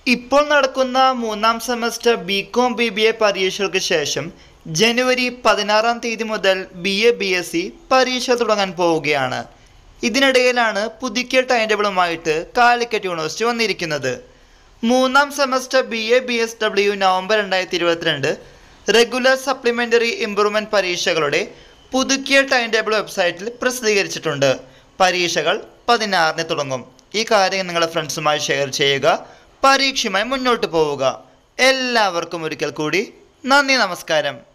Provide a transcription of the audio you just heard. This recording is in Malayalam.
ഇപ്പോൾ നടക്കുന്ന മൂന്നാം semester B com B B A പരീക്ഷകൾക്ക് ശേഷം ജനുവരി പതിനാറാം തീയതി മുതൽ B A B S C പരീക്ഷ തുടങ്ങാൻ പോവുകയാണ് ഇതിനിടയിലാണ് പുതുക്കിയ ടൈം ടേബിളുമായിട്ട് കാലിക്കറ്റ് യൂണിവേഴ്സിറ്റി വന്നിരിക്കുന്നത് മൂന്നാം semester B A B S W നവംബർ രണ്ടായിരത്തി ഇരുപത്തിരണ്ട് റെഗുലർ സപ്ലിമെൻ്ററി ഇംപ്രൂവ്മെൻറ്റ് പരീക്ഷകളുടെ പുതുക്കിയ ടൈം ടേബിൾ വെബ്സൈറ്റിൽ പ്രസിദ്ധീകരിച്ചിട്ടുണ്ട് പരീക്ഷകൾ പതിനാറിന് തുടങ്ങും ഈ കാര്യം നിങ്ങളുടെ ഫ്രണ്ട്സുമായി ഷെയർ ചെയ്യുക പരീക്ഷയുമായി മുന്നോട്ട് പോവുക എല്ലാവർക്കും ഒരിക്കൽ കൂടി നന്ദി നമസ്കാരം